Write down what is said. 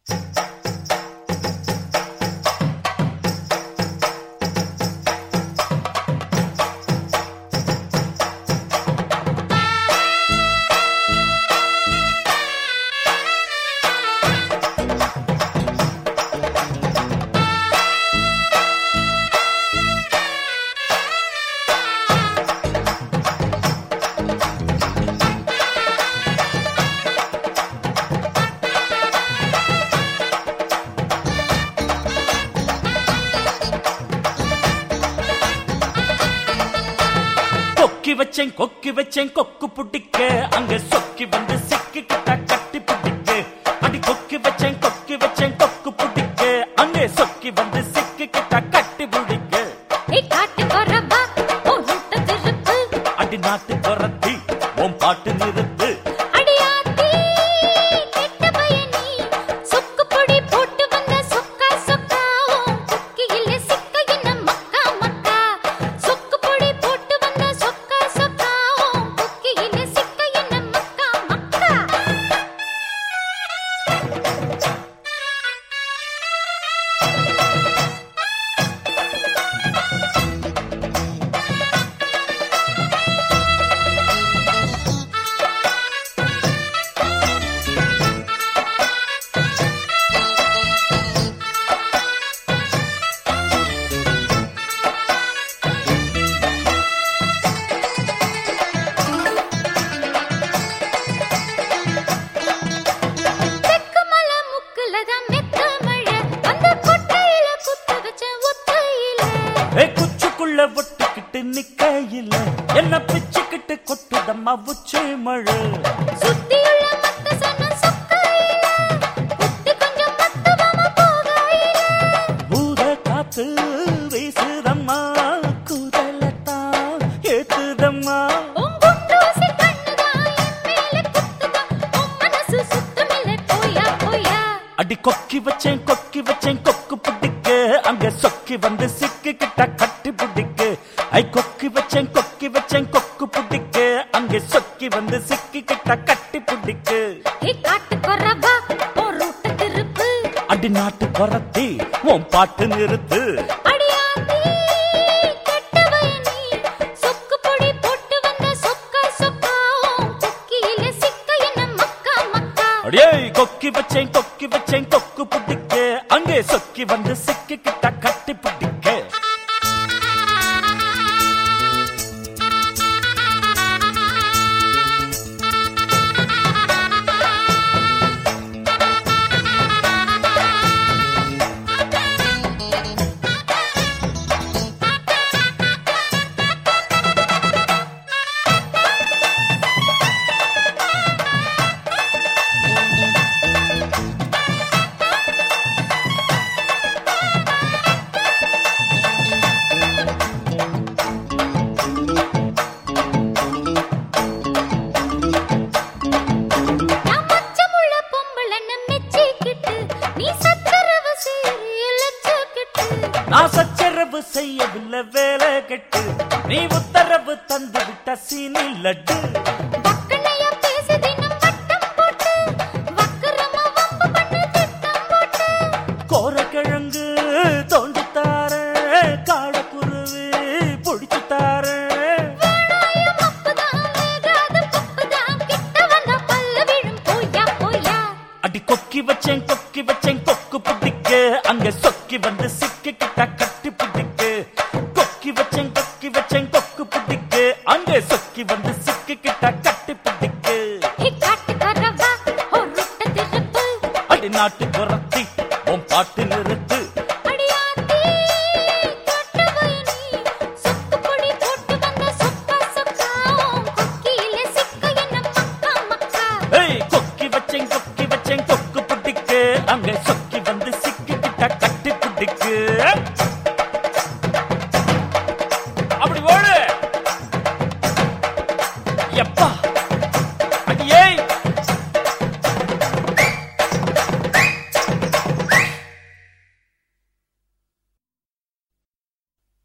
கொக்கி வச்சேன் கொக்கி வச்சேன் கொக்கு புடிக்க அங்க சொக்கி வந்து சிக்கி கிட்ட கட்டி பிடிக்க அடி கொக்கி வச்சேன் கொக்கி வச்சேன் கொக்கு புடிக்க அங்கே சொக்கி வந்து சிக்கி கிட்ட கட்டி பிடிக்க ஏய் காட்டு கொரவா ஓ ரூட்ட திருப்பு அடி நாட்டு துரத்தி உன் பாட்டு நிறுத்து அடியாத்தி கெட்ட பயனி சொக்கு பொடி போட்டு வந்த சொக்கா சொக்கா உன் குக்கியில சிக்க என்ன மக்கா மக்கா சொக்கு பொடி போட்டு வந்த சொக்கா சொக்கா உன் குக்கியில சிக்க என்ன மக்கா மக்கா தெக்கு மலை முக்குல தான் மெத்த மழை அந்த கொட்டையில குத்து வச்ச ஒத்தையில ஏ குச்சுக்குள்ள ஒட்டுக்கிட்டு நிக்கையில என்ன பிச்சுக்கிட்டு கொட்டுதம்மா உச்சி மழை சுத்தியுள்ள மத்த சொன்ன சொக்கையில குத்தி கொஞ்சம் மத்தவம போகையில பூத காத்து வீசுதம்மா குதலத்தான் ஏத்துதம்மா உன் குண்டூசி கண்ணுதான் என் மேல குத்துதான் உன் மனசு சுத்தமில்ல போயா போயா அடி கொக்கி வச்சேன் கொக்கி வச்சேன் கொக்கு பிடிக்க அங்க சொக்கி வந்து சிக்கி கிட்ட கட்டி பிடிக்க ஐ கொக்கி வச்சேன் கொக்கி வச்சேன் கொக்கு பிடிக்க அங்க சொக்கி வந்து சிக்கி கிட்ட கட்டி பிடிக்க ஏ காட்டு கொரவா ஓ ரூட்ட திருப்பு அடி நாட்டு குரத்தி உன் பாட்டு நிறுத்து அடியாத்தி கெட்ட பயனி சொக்கு பொடி போட்டு வந்த சொக்கா சொக்கா உன் குக்கியில சிக்க என்ன மக்கா மக்கா அடியே கொக்கி வச்சேன் கொக்கி வச்சேன் கொக்கு பிடிக்க அங்கே சொக்கி வந்து சிக்கி கிட்ட கட்டி பிடிக்க நான் மச்சமுள்ள பொம்பளைன்னு மெச்சிக்கிட்டு, நீ சச்சரவு செய்ய லட்சக்கிட்டு. நான் சச்சரவு செய்யவில்லை வேலை கெட்டு நீ உத்தரவு தந்து விட்ட சீனி லட்டு வக்கனையா பேசி தினம் வட்டம் போட்டு, வக்கரமா வம்பு பண்ணி திட்டம் போட்டு. கோரக்கிழங்கு தோண்டி தார காடக்குருவி பொடிச்சு தார வேணாய மப்புதான், வேகாத பப்புதான், கிட்ட வந்தா பல்ல விழும். போயா, போயா. அடி கொக்கி வச்சேன் கொக்கி வச்சேன் கொக்கு பிடிக்க அங்க சொக்கி வந்து சிக்கி கிட்ட கட்டி பிடிக்க கொக்கி வச்சேன் கொக்கி வச்சேன் கொக்கு பிடிக்க அங்க சொக்கி வந்து சிக்கி கிட்ட கட்டி பிடிக்க ஹே, காட்டுக்காரவா, ஒரு ரொட்ட திருப்பு. அடி நாட்டு குரத்தி உன் பாட்டு நிறுத்து